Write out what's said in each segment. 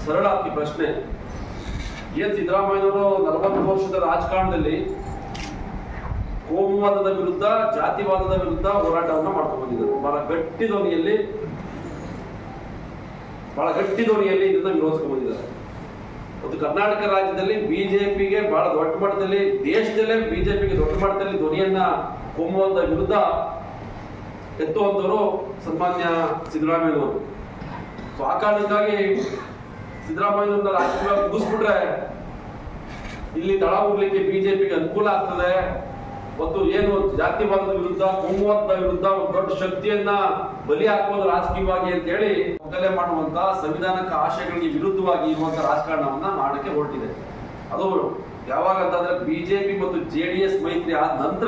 ಸರಳ ಈ ಪ್ರಶ್ನೆ ಏನ್ ಸಿದ್ದರಾಮಯ್ಯನವರು ನಲವತ್ತು ವರ್ಷದ ರಾಜಕಾರಣದಲ್ಲಿ ಕೋಮುವಾದದ ವಿರುದ್ಧ ಜಾತಿವಾದದ ವಿರುದ್ಧ ಹೋರಾಟವನ್ನ ಮಾಡ್ಕೊಂಡು ಬಂದಿದ್ದಾರೆ ಬಹಳ ಗಟ್ಟಿ ಧ್ವನಿಯಲ್ಲಿ ಬಹಳ ಗಟ್ಟಿ ಧ್ವನಿಯಲ್ಲಿ ಇದನ್ನ ವಿರೋಧಿಸ್ಕೊಂಡು ಬಂದಿದ್ದಾರೆ ಮತ್ತು ಕರ್ನಾಟಕ ರಾಜ್ಯದಲ್ಲಿ ಬಿಜೆಪಿಗೆ ಬಹಳ ದೊಡ್ಡ ಮಟ್ಟದಲ್ಲಿ ದೇಶದಲ್ಲೇ ಬಿಜೆಪಿಗೆ ದೊಡ್ಡ ಮಟ್ಟದಲ್ಲಿ ಧ್ವನಿಯನ್ನ ಕೋಮುವಾದದ ವಿರುದ್ಧ ಎತ್ತುವಂತವರು ಸನ್ಮಾನ್ಯ ಸಿದ್ದರಾಮಯ್ಯನವರು ಸೊ ಆ ಕಾರಣಕ್ಕಾಗಿ ಸಿದ್ದರಾಮಯ್ಯನವ್ರನ್ನ ರಾಜಕೀಯ ಮುಗಿಸ್ಬಿಟ್ರೆ ಇಲ್ಲಿ ತಳ ಹೋಗ್ಲಿಕ್ಕೆ ಬಿಜೆಪಿಗೆ ಅನುಕೂಲ ಆಗ್ತದೆ ಮತ್ತು ಏನು ಜಾತಿವಾದದ ವಿರುದ್ಧ ಕೋಮುವಾದದ ವಿರುದ್ಧ ಒಂದು ದೊಡ್ಡ ಶಕ್ತಿಯನ್ನ ಬಲಿ ಹಾಕುವುದು ರಾಜಕೀಯವಾಗಿ ಅಂತ ಹೇಳಿ ಮೊದಲೇ ಮಾಡುವಂತ ಸಂವಿಧಾನಕ ಆಶಯಗಳಿಗೆ ವಿರುದ್ಧವಾಗಿ ಇರುವಂತ ರಾಜಕಾರಣವನ್ನ ಮಾಡಕ್ಕೆ ಹೊರಟಿದೆ ಅದು ಯಾವಾಗ ಅಂತಂದ್ರೆ ಬಿಜೆಪಿ ಮತ್ತು ಜೆಡಿಎಸ್ ಮೈತ್ರಿ ಆದ ನಂತರ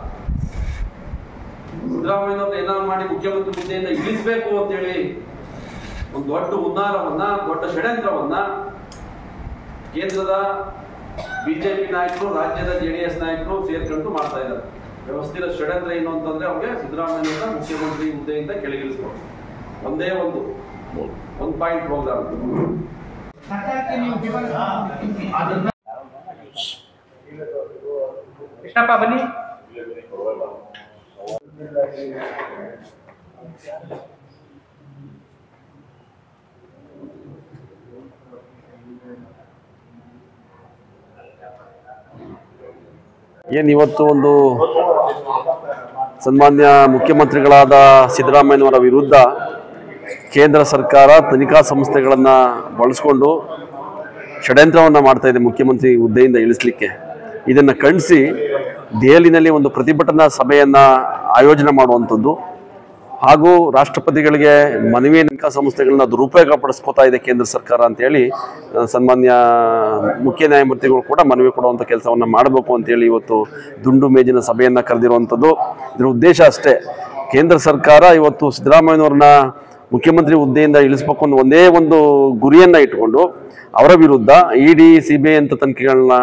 ಸಿದ್ದರಾಮಯ್ಯನವ್ರನ್ನ ಏನಾದ್ರು ಮಾಡಿ ಮುಖ್ಯಮಂತ್ರಿ ಹುದ್ದೆಯಿಂದ ಇಳಿಸ್ಬೇಕು ಅಂತೇಳಿ ಒಂದು ದೊಡ್ಡ ಉನ್ನಾರವನ್ನ ದೊಡ್ಡ ಷಡ್ಯಂತ್ರವನ್ನ ಕೇಂದ್ರದ ಬಿಜೆಪಿ ನಾಯಕರು ರಾಜ್ಯದ ಜೆಡಿಎಸ್ ನಾಯಕರು ಸೇರ್ಕೊಂಡು ಮಾಡ್ತಾ ಇದ್ದಾರೆ ವ್ಯವಸ್ಥಿತ ಷಡ್ಯಂತ್ರ ಏನು ಅಂತಂದ್ರೆ ಅವ್ರಿಗೆ ಸಿದ್ದರಾಮಯ್ಯನ ಮುಖ್ಯಮಂತ್ರಿ ಹುದ್ದೆಯಿಂದ ಕೆಳಗಿಳಿಸ್ಬೋದು ಒಂದೇ ಒಂದು ಒಂದ್ ಪಾಯಿಂಟ್ ಪ್ರೋಗ್ರಾಮ್ ಸರ್ಕಾರಕ್ಕೆ ನೀವು ಬೆಂಬಲ ಅದನ್ನ ಕೃಷ್ಣಪ್ಪ ಬನ್ನಿ ಏನು ಇವತ್ತು ಒಂದು ಸನ್ಮಾನ್ಯ ಮುಖ್ಯಮಂತ್ರಿಗಳಾದ ಸಿದ್ದರಾಮಯ್ಯನವರ ವಿರುದ್ಧ ಕೇಂದ್ರ ಸರ್ಕಾರ ತನಿಖಾ ಸಂಸ್ಥೆಗಳನ್ನು ಬಳಸ್ಕೊಂಡು ಷಡ್ಯಂತ್ರವನ್ನು ಮಾಡ್ತಾ ಇದೆ ಮುಖ್ಯಮಂತ್ರಿ ಹುದ್ದೆಯಿಂದ ಇಳಿಸ್ಲಿಕ್ಕೆ ಇದನ್ನು ಖಂಡಿಸಿ ದೆಹಲಿನಲ್ಲಿ ಒಂದು ಪ್ರತಿಭಟನಾ ಸಭೆಯನ್ನು ಆಯೋಜನೆ ಮಾಡುವಂಥದ್ದು ಹಾಗೂ ರಾಷ್ಟ್ರಪತಿಗಳಿಗೆ ಮನವಿ ತನಿಖಾ ಸಂಸ್ಥೆಗಳನ್ನ ದುರುಪಯೋಗ ಪಡಿಸ್ಕೋತಾ ಇದೆ ಕೇಂದ್ರ ಸರ್ಕಾರ ಅಂತೇಳಿ ಆ, ಸನ್ಮಾನ್ಯ ಮುಖ್ಯ ನ್ಯಾಯಮೂರ್ತಿಗಳು ಕೂಡ ಮನವಿ ಕೊಡುವಂಥ ಕೆಲಸವನ್ನು ಮಾಡಬೇಕು ಅಂತೇಳಿ ಇವತ್ತು ದುಂಡು ಮೇಜಿನ ಸಭೆಯನ್ನು ಕರೆದಿರುವಂಥದ್ದು ಇದರ ಉದ್ದೇಶ ಅಷ್ಟೇ ಕೇಂದ್ರ ಸರ್ಕಾರ ಇವತ್ತು ಸಿದ್ದರಾಮಯ್ಯನವ್ರನ್ನ ಮುಖ್ಯಮಂತ್ರಿ ಹುದ್ದೆಯಿಂದ ಇಳಿಸ್ಬೇಕು ಅನ್ನೋ ಒಂದೇ ಒಂದು ಗುರಿಯನ್ನು ಇಟ್ಕೊಂಡು ಅವರ ವಿರುದ್ಧ E D C B I ಅಂತ ತನಿಖೆಗಳನ್ನ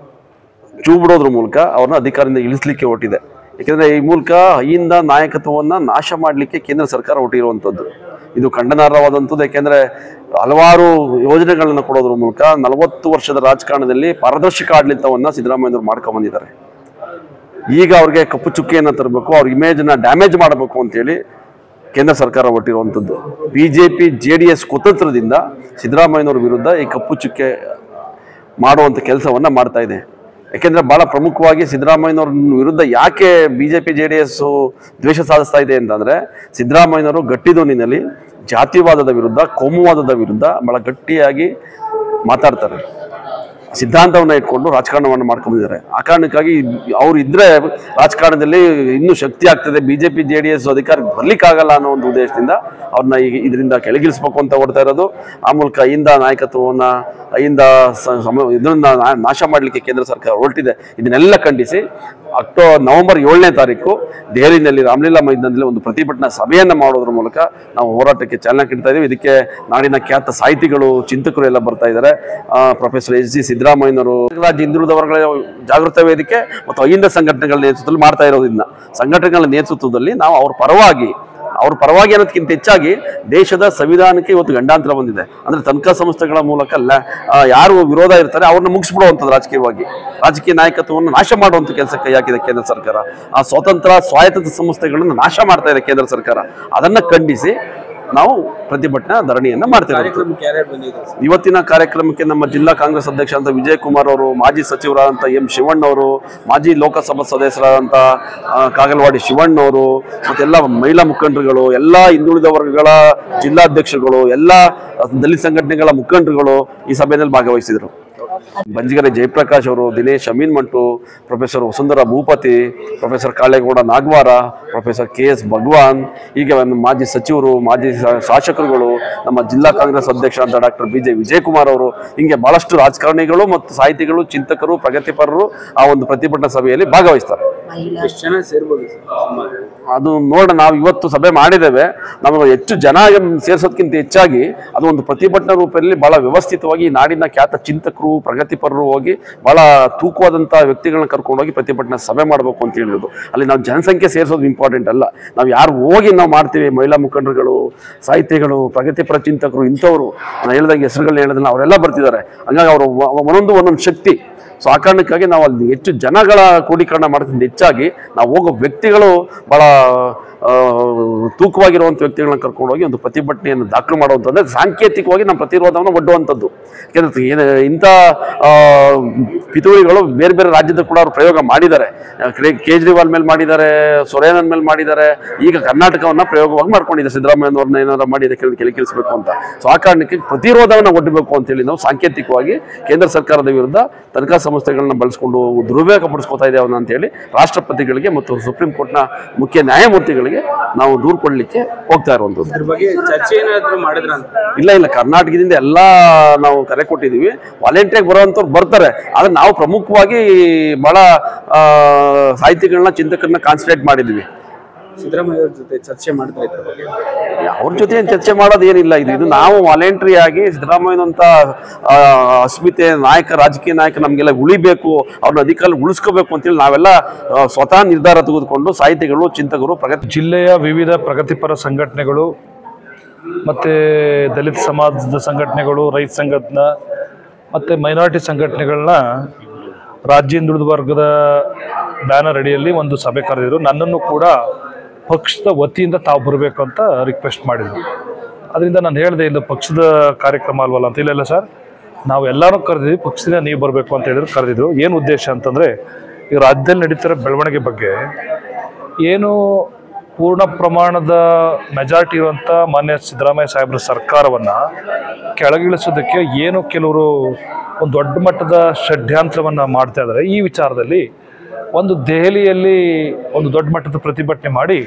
ಚೂ ಬಿಡೋದ್ರ ಮೂಲಕ ಅವ್ರನ್ನ ಅಧಿಕಾರದಿಂದ ಇಳಿಸ್ಲಿಕ್ಕೆ ಹೊರಟಿದೆ ಯಾಕೆಂದರೆ ಈ ಮೂಲಕ ಅಹಿಂದ ನಾಯಕತ್ವವನ್ನು ನಾಶ ಮಾಡಲಿಕ್ಕೆ ಕೇಂದ್ರ ಸರ್ಕಾರ ಹೊರಟಿರುವಂಥದ್ದು ಇದು ಖಂಡನಾರ್ಹವಾದಂಥದ್ದು ಯಾಕೆಂದರೆ ಹಲವಾರು ಯೋಜನೆಗಳನ್ನು ಕೊಡೋದ್ರ ಮೂಲಕ ನಲವತ್ತು ವರ್ಷದ ರಾಜಕಾರಣದಲ್ಲಿ ಪಾರದರ್ಶಕ ಆಡಳಿತವನ್ನು ಸಿದ್ದರಾಮಯ್ಯನವರು ಮಾಡ್ಕೊಂಬಂದಿದ್ದಾರೆ ಈಗ ಅವ್ರಿಗೆ ಕಪ್ಪು ಚುಕ್ಕಿಯನ್ನು ತರಬೇಕು ಅವ್ರ ಇಮೇಜನ್ನ ಡ್ಯಾಮೇಜ್ ಮಾಡಬೇಕು ಅಂತೇಳಿ ಕೇಂದ್ರ ಸರ್ಕಾರ ಹೊರಟಿರುವಂಥದ್ದು B J P J D S ಕುತಂತ್ರದಿಂದ ಸಿದ್ದರಾಮಯ್ಯನವ್ರ ವಿರುದ್ಧ ಈ ಕಪ್ಪು ಚುಕ್ಕೆ ಮಾಡುವಂಥ ಕೆಲಸವನ್ನು ಮಾಡ್ತಾ ಇದೆ ಯಾಕೆಂದರೆ ಭಾಳ ಪ್ರಮುಖವಾಗಿ ಸಿದ್ದರಾಮಯ್ಯನವ್ರ ವಿರುದ್ಧ ಯಾಕೆ B J P J D S ದ್ವೇಷ ಸಾಧಿಸ್ತಾ ಇದೆ ಅಂತಂದರೆ ಸಿದ್ದರಾಮಯ್ಯನವರು ಗಟ್ಟಿ ಧ್ವನಿನಲ್ಲಿ ಜಾತಿವಾದದ ವಿರುದ್ಧ ಕೋಮುವಾದದ ವಿರುದ್ಧ ಭಾಳ ಗಟ್ಟಿಯಾಗಿ ಮಾತಾಡ್ತಾರೆ ಸಿದ್ಧಾಂತವನ್ನು ಇಟ್ಕೊಂಡು ರಾಜಕಾರಣವನ್ನು ಮಾಡ್ಕೊಂಡಿದ್ದಾರೆ ಆ ಕಾರಣಕ್ಕಾಗಿ ಅವ್ರು ಇದ್ರೆ ರಾಜಕಾರಣದಲ್ಲಿ ಇನ್ನೂ ಶಕ್ತಿ ಆಗ್ತದೆ ಬಿಜೆಪಿ ಜೆ ಡಿ ಎಸ್ ಅಧಿಕಾರಕ್ಕೆ ಬರ್ಲಿಕ್ಕಾಗಲ್ಲ ಅನ್ನೋ ಒಂದು ಉದ್ದೇಶದಿಂದ ಅವ್ರನ್ನ ಈಗ ಇದರಿಂದ ಕೆಳಗಿಳಿಸ್ಬೇಕು ಅಂತ ಹೊಡ್ತಾ ಇರೋದು ಆ ಮೂಲಕ ಅಹಿಂದ ನಾಯಕತ್ವವನ್ನು ಅಹಿಂದ ಸ- ಸಮ ಇದನ್ನ ನಾ- ನಾಶ ಮಾಡಲಿಕ್ಕೆ ಕೇಂದ್ರ ಸರ್ಕಾರ ಹೊರಟಿದೆ ಇದನ್ನೆಲ್ಲ ಖಂಡಿಸಿ ಅಕ್ಟೋ ನವೆಂಬರ್ ಏಳನೇ ತಾರೀಕು ದೆಹಲಿನಲ್ಲಿ ರಾಮಲೀಲಾ ಮೈದಾನದಲ್ಲಿ ಒಂದು ಪ್ರತಿಭಟನಾ ಸಭೆಯನ್ನು ಮಾಡೋದ್ರ ಮೂಲಕ ನಾವು ಹೋರಾಟಕ್ಕೆ ಚಾಲನೆ ನೀಡ್ತಾ ಇದ್ದೀವಿ ಇದಕ್ಕೆ ನಾಡಿನ ಖ್ಯಾತ ಸಾಹಿತಿಗಳು ಚಿಂತಕರು ಎಲ್ಲ ಬರ್ತಾ ಇದ್ದಾರೆ ಪ್ರೊಫೆಸರ್ ಎಸ್ ಜಿ ಸಿದ್ದರಾಮಯ್ಯನವರು ರಾಜ್ಯ ಹಿಂದುಳಿದ ವರ್ಗಗಳ ಜಾಗೃತ ವೇದಿಕೆ ಮತ್ತು ಅಹಿಂದ ಸಂಘಟನೆಗಳ ನೇತೃತ್ವದಲ್ಲಿ ಮಾಡ್ತಾ ಇರೋದ್ರಿಂದ ಸಂಘಟನೆಗಳ ನೇತೃತ್ವದಲ್ಲಿ ನಾವು ಅವ್ರ ಪರವಾಗಿ ಅವ್ರ ಪರವಾಗಿ ಅನ್ನೋದಕ್ಕಿಂತ ಹೆಚ್ಚಾಗಿ ದೇಶದ ಸಂವಿಧಾನಕ್ಕೆ ಇವತ್ತು ಗಂಡಾಂತರ ಬಂದಿದೆ ಅಂದ್ರೆ ತನಿಖಾ ಸಂಸ್ಥೆಗಳ ಮೂಲಕ ಅಲ್ಲ ಆ, ಯಾರು ವಿರೋಧ ಇರ್ತಾರೆ ಅವ್ರನ್ನ ಮುಗಿಸ್ಬಿಡುವಂಥದ್ದು ರಾಜಕೀಯವಾಗಿ ರಾಜಕೀಯ ನಾಯಕತ್ವವನ್ನು ನಾಶ ಮಾಡುವಂಥ ಕೆಲಸ ಕೈ ಹಾಕಿದೆ ಕೇಂದ್ರ ಸರ್ಕಾರ ಆ ಸ್ವತಂತ್ರ ಸ್ವಾಯತ್ತ ಸಂಸ್ಥೆಗಳನ್ನು ನಾಶ ಮಾಡ್ತಾ ಇದೆ ಕೇಂದ್ರ ಸರ್ಕಾರ ಅದನ್ನ ಖಂಡಿಸಿ ನಾವು ಪ್ರತಿಭಟನಾ ಧರಣಿಯನ್ನ ಮಾಡ್ತೇವೆ ಇವತ್ತಿನ ಕಾರ್ಯಕ್ರಮಕ್ಕೆ ನಮ್ಮ ಜಿಲ್ಲಾ ಕಾಂಗ್ರೆಸ್ ಅಧ್ಯಕ್ಷ ಅಂತ ವಿಜಯ್ ಕುಮಾರ್ ಅವರು ಮಾಜಿ ಸಚಿವರಾದಂಥ ಎಂ ಶಿವಣ್ಣ ಅವರು ಮಾಜಿ ಲೋಕಸಭಾ ಸದಸ್ಯರಾದಂಥ ಆ, ಕಾಗಲವಾಡಿ ಶಿವಣ್ಣ ಅವರು ಮತ್ತೆಲ್ಲ ಮಹಿಳಾ ಮುಖಂಡರುಗಳು ಎಲ್ಲ ಹಿಂದುಳಿದ ವರ್ಗಗಳ ಜಿಲ್ಲಾಧ್ಯಕ್ಷರುಗಳು ಎಲ್ಲ ದಲಿತ ಸಂಘಟನೆಗಳ ಮುಖಂಡರುಗಳು ಈ ಸಭೆಯಲ್ಲಿ ಭಾಗವಹಿಸಿದರು ಬಂಜಿಗೆರೆ ಜಯಪ್ರಕಾಶ್ ಅವರು ದಿನೇಶ್ ಅಮೀನ್ ಮಂಟು professor Vasundhara Bhupathi professor Kalegowda Nagavara professor K S Bhagwan ಹೀಗೆ ಒಂದು ಮಾಜಿ ಸಚಿವರು ಮಾಜಿ ಶಾ- ಶಾಸಕರುಗಳು ನಮ್ಮ ಜಿಲ್ಲಾ ಕಾಂಗ್ರೆಸ್ ಅಧ್ಯಕ್ಷ ಅಂತ ಡಾಕ್ಟರ್ ಬಿ ಜೆ ವಿಜಯಕುಮಾರ್ ಅವರು ಹಿಂಗೆ ಬಹಳಷ್ಟು ರಾಜಕಾರಣಿಗಳು ಮತ್ತು ಸಾಹಿತಿಗಳು ಚಿಂತಕರು ಪ್ರಗತಿಪರರು ಆ ಒಂದು ಪ್ರತಿಭಟನಾ ಸಭೆಯಲ್ಲಿ ಭಾಗವಹಿಸ್ತಾರೆ ಎಷ್ಟು ಜನ ಸೇರ್ಬೋದು ಸರ್ ಸುಮಾರು ಅದು ನೋಡ ನಾವು ಇವತ್ತು ಸಭೆ ಮಾಡಿದ್ದೇವೆ ನಮಗೆ ಹೆಚ್ಚು ಜನ ಸೇರಿಸೋದಕ್ಕಿಂತ ಹೆಚ್ಚಾಗಿ ಅದು ಒಂದು ಪ್ರತಿಭಟನಾ ರೂಪದಲ್ಲಿ ಬಹಳ ವ್ಯವಸ್ಥಿತವಾಗಿ ಈ ನಾಡಿನ ಖ್ಯಾತ ಚಿಂತಕರು ಪ್ರಗತಿಪರರು ಹೋಗಿ ಭಾಳ ತೂಕವಾದಂಥ ವ್ಯಕ್ತಿಗಳನ್ನ ಕರ್ಕೊಂಡೋಗಿ ಪ್ರತಿಭಟನೆ ಸಭೆ ಮಾಡಬೇಕು ಅಂತ ಹೇಳಿರೋದು ಅಲ್ಲಿ ನಾವು ಜನಸಂಖ್ಯೆ ಸೇರಿಸೋದು ಇಂಪಾರ್ಟೆಂಟ್ ಅಲ್ಲ ನಾವು ಯಾರು ಹೋಗಿ ನಾವು ಮಾಡ್ತೀವಿ ಮಹಿಳಾ ಮುಖಂಡರುಗಳು ಸಾಹಿತಿಗಳು ಪ್ರಗತಿಪರ ಚಿಂತಕರು ಇಂಥವ್ರು ನಾನು ಹೇಳ್ದಂಗೆ ಹೆಸರುಗಳನ್ನ ಹೇಳಿದ್ರೆ ಅವರೆಲ್ಲ ಬರ್ತಿದ್ದಾರೆ ಹಂಗಾಗಿ ಅವರು ಒಂದೊಂದು ಒಂದೊಂದು ಶಕ್ತಿ ಸೊ ಆ ಕಾರಣಕ್ಕಾಗಿ ನಾವು ಅಲ್ಲಿ ಹೆಚ್ಚು ಜನಗಳ ಕ್ರೋಢೀಕರಣ ಮಾಡೋದ್ರಿಂದ ಹೆಚ್ಚಾಗಿ ನಾವು ಹೋಗೋ ವ್ಯಕ್ತಿಗಳು ಭಾಳ ಆ, ತೂಕವಾಗಿರುವಂಥ ವ್ಯಕ್ತಿಗಳನ್ನ ಕರ್ಕೊಂಡೋಗಿ ಒಂದು ಪ್ರತಿಭಟನೆಯನ್ನು ದಾಖಲು ಮಾಡುವಂಥದ್ದು ಸಾಂಕೇತಿಕವಾಗಿ ನಮ್ಮ ಪ್ರತಿರೋಧವನ್ನು ಒಡ್ಡುವಂಥದ್ದು ಯಾಕೆಂದ್ರೆ ಏನು ಇಂಥ ಆ, ಪಿತೂರಿಗಳು ಬೇರೆ ಬೇರೆ ರಾಜ್ಯದ ಕೂಡ ಅವರು ಪ್ರಯೋಗ ಮಾಡಿದ್ದಾರೆ ಕ್ರೇ- ಕೇಜ್ರಿವಾಲ್ ಮೇಲೆ ಮಾಡಿದ್ದಾರೆ ಸೊರೇನನ್ ಮೇಲೆ ಮಾಡಿದ್ದಾರೆ ಈಗ ಕರ್ನಾಟಕವನ್ನ ಪ್ರಯೋಗವಾಗಿ ಮಾಡ್ಕೊಂಡಿದ್ದಾರೆ ಸಿದ್ದರಾಮಯ್ಯನವ್ರನ್ನ ಏನಾರ ಮಾಡಿ ಇದಕ್ಕೆ ಕೆಲ ಕೆಲಿಸಬೇಕು ಅಂತ ಸೊ ಆ ಕಾರಣಕ್ಕೆ ಪ್ರತಿರೋಧವನ್ನು ಒಡ್ಡಬೇಕು ಅಂತೇಳಿ ನಾವು ಸಾಂಕೇತಿಕವಾಗಿ ಕೇಂದ್ರ ಸರ್ಕಾರದ ವಿರುದ್ಧ ತನಿಖಾ ಸಂಸ್ಥೆಗಳನ್ನ ಬಳಸ್ಕೊಂಡು ದುರುಪಯೋಗ ಪಡಿಸ್ಕೊತಾ ಇದ್ದೇವೆ ಅಂತೇಳಿ ರಾಷ್ಟ್ರಪತಿಗಳಿಗೆ ಮತ್ತು ಸುಪ್ರೀಂ ಕೋರ್ಟ್ನ ಮುಖ್ಯ ನ್ಯಾಯಮೂರ್ತಿಗಳಿಗೆ ನಾವು ದೂರು ಕೊಡಲಿಕ್ಕೆ ಹೋಗ್ತಾ ಇರುವಂಥದ್ದು ಇದ್ರ ಬಗ್ಗೆ ಚರ್ಚೆ ಏನಾದ್ರು ಮಾಡಿದ್ರ ಅಂತ ಇಲ್ಲ ಇಲ್ಲ ಕರ್ನಾಟಕದಿಂದ ಎಲ್ಲ ನಾವು ಕರೆ ಕೊಟ್ಟಿದ್ದೀವಿ ವಾಲಂಟಿಯರ್ ಬರುವಂಥವ್ರು ಬರ್ತಾರೆ ಆದ್ರೆ ನಾವು ಪ್ರಮುಖವಾಗಿ ಬಹಳ ಆ, ಸಾಹಿತಿಗಳನ್ನ ಚಿಂತಕರನ್ನ ಕಾನ್ಸಂಟ್ರೇಟ್ ಮಾಡಿದ್ವಿ ಸಿದ್ದರಾಮಯ್ಯ ಅವ್ರ ಜೊತೆ ಚರ್ಚೆ ಮಾಡಿದ್ರೆ ಇದ್ರ ಬಗ್ಗೆ ಅವ್ರ ಜೊತೆ ಏನ್ ಚರ್ಚೆ ಮಾಡೋದು ಏನಿಲ್ಲ ಇದು ಇದು ನಾವು ವಾಲಂಟ್ರಿ ಆಗಿ ಸಿದ್ದರಾಮಯ್ಯನಂತ ಆ, ಅಸ್ಮಿತೆ ನಾಯಕ ರಾಜಕೀಯ ನಾಯಕ ನಮಗೆಲ್ಲ ಉಳಿಬೇಕು ಅವ್ರನ್ನ ಅಧಿಕಾರ ಉಳಿಸ್ಕೋಬೇಕು ಅಂತೇಳಿ ನಾವೆಲ್ಲ ಆ, ಸ್ವತಃ ನಿರ್ಧಾರ ತೆಗೆದುಕೊಂಡು ಸಾಹಿತಿಗಳು ಚಿಂತಕರು ಪ್ರಗತಿ ಜಿಲ್ಲೆಯ ವಿವಿಧ ಪ್ರಗತಿಪರ ಸಂಘಟನೆಗಳು ಮತ್ತು ದಲಿತ ಸಮಾಜದ ಸಂಘಟನೆಗಳು ರೈತ ಸಂಘಟನೆ ಮತ್ತು ಮೈನಾರಿಟಿ ಸಂಘಟನೆಗಳನ್ನ ರಾಜ್ಯ ಹಿಂದುಳಿದ ವರ್ಗದ ಬ್ಯಾನರ್ ಅಡಿಯಲ್ಲಿ ಒಂದು ಸಭೆ ಕರೆದಿದ್ರು ನನ್ನನ್ನು ಕೂಡ ಪಕ್ಷದ ವತಿಯಿಂದ ತಾವು ಬರಬೇಕು ಅಂತ ರಿಕ್ವೆಸ್ಟ್ ಮಾಡಿದರು ಅದರಿಂದ ನಾನು ಹೇಳಿದೆ ಇದು ಪಕ್ಷದ ಕಾರ್ಯಕ್ರಮ ಅಲ್ವಲ್ಲ ಅಂತ ಇಲ್ಲ ಇಲ್ಲ ಸರ್ ನಾವು ಎಲ್ಲರೂ ಕರೆದಿದ್ವಿ ಪಕ್ಷದಿಂದ ನೀವು ಬರಬೇಕು ಅಂತ ಹೇಳಿದ್ರು ಕರೆದಿದ್ರು ಏನು ಉದ್ದೇಶ ಅಂತಂದರೆ ಈ ರಾಜ್ಯದಲ್ಲಿ ನಡೀತಿರೋ ಬೆಳವಣಿಗೆ ಬಗ್ಗೆ ಏನು ಪೂರ್ಣ ಪ್ರಮಾಣದ ಮೆಜಾರಿಟಿ ಇರುವಂಥ ಮಾನ್ಯ ಸಿದ್ದರಾಮಯ್ಯ ಸಾಹೇಬ್ರ ಸರ್ಕಾರವನ್ನು ಕೆಳಗಿಳಿಸೋದಕ್ಕೆ ಏನು ಕೆಲವರು ಒಂದು ದೊಡ್ಡ ಮಟ್ಟದ ಷಡ್ಯಂತ್ರವನ್ನು ಮಾಡ್ತಾ ಇದ್ದಾರೆ ಈ ವಿಚಾರದಲ್ಲಿ ಒಂದು ದೆಹಲಿಯಲ್ಲಿ ಒಂದು ದೊಡ್ಡ ಮಟ್ಟದ ಪ್ರತಿಭಟನೆ ಮಾಡಿ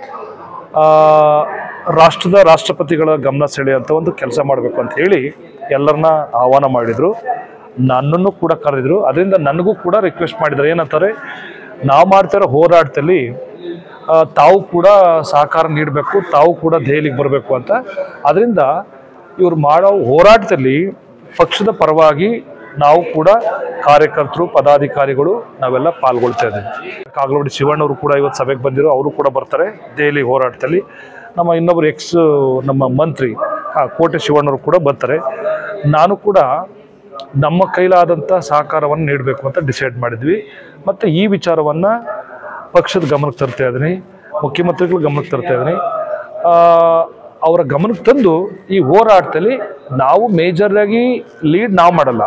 ಆ, ರಾಷ್ಟ್ರದ ರಾಷ್ಟ್ರಪತಿಗಳ ಗಮನ ಸೆಳೆಯುವಂಥ ಒಂದು ಕೆಲಸ ಮಾಡಬೇಕು ಅಂತ ಹೇಳಿ ಎಲ್ಲರನ್ನ ಆಹ್ವಾನ ಮಾಡಿದರು ನನ್ನನ್ನು ಕೂಡ ಕರೆದಿದ್ರು ಅದರಿಂದ ನನಗೂ ಕೂಡ ರಿಕ್ವೆಸ್ಟ್ ಮಾಡಿದ್ದಾರೆ ಏನಂತಾರೆ ನಾವು ಮಾಡ್ತಿರೋ ಹೋರಾಟದಲ್ಲಿ ಆ, ತಾವು ಕೂಡ ಸಹಕಾರ ನೀಡಬೇಕು ತಾವು ಕೂಡ ದೆಹಲಿಗೆ ಬರಬೇಕು ಅಂತ ಅದರಿಂದ ಇವರು ಮಾಡೋ ಹೋರಾಟದಲ್ಲಿ ಪಕ್ಷದ ಪರವಾಗಿ ನಾವು ಕೂಡ ಕಾರ್ಯಕರ್ತರು ಪದಾಧಿಕಾರಿಗಳು ನಾವೆಲ್ಲ ಪಾಲ್ಗೊಳ್ತಾ ಇದ್ದೀವಿ ಕಾಗಲವಾಡಿ ಶಿವಣ್ಣವರು ಕೂಡ ಇವತ್ತು ಸಭೆಗೆ ಬಂದಿರೋ ಅವರು ಕೂಡ ಬರ್ತಾರೆ ದೆಹಲಿ ಹೋರಾಟದಲ್ಲಿ ನಮ್ಮ ಇನ್ನೊಬ್ಬರು ಎಕ್ಸ್ ನಮ್ಮ ಮಂತ್ರಿ ಆ, ಕೋಟೆ ಶಿವಣ್ಣವರು ಕೂಡ ಬರ್ತಾರೆ ನಾನು ಕೂಡ ನಮ್ಮ ಕೈಲಾದಂಥ ಸಹಕಾರವನ್ನು ನೀಡಬೇಕು ಅಂತ ಡಿಸೈಡ್ ಮಾಡಿದ್ವಿ ಮತ್ತು ಈ ವಿಚಾರವನ್ನು ಪಕ್ಷದ ಗಮನಕ್ಕೆ ತರ್ತಾ ಇದ್ದೀನಿ ಮುಖ್ಯಮಂತ್ರಿಗಳ ಗಮನಕ್ಕೆ ತರ್ತಾ ಇದ್ದೀನಿ ಆ, ಅವರ ಗಮನಕ್ಕೆ ತಂದು ಈ ಹೋರಾಟದಲ್ಲಿ ನಾವು ಮೇಜರಾಗಿ ಲೀಡ್ ನಾವು ಮಾಡಲ್ಲ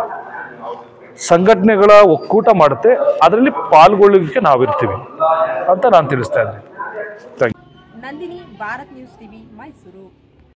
ಸಂಘಟನೆಗಳ ಒಕ್ಕೂಟ ಮಾಡುತ್ತೆ ಅದರಲ್ಲಿ ಪಾಲ್ಗೊಳ್ಳಿಕ್ಕೆ ನಾವಿರ್ತೀವಿ ಅಂತ ನಾನು ತಿಳಿಸ್ತಾ ಇದ್ದೀನಿ thank you Nandini Bharat news TV Mysuru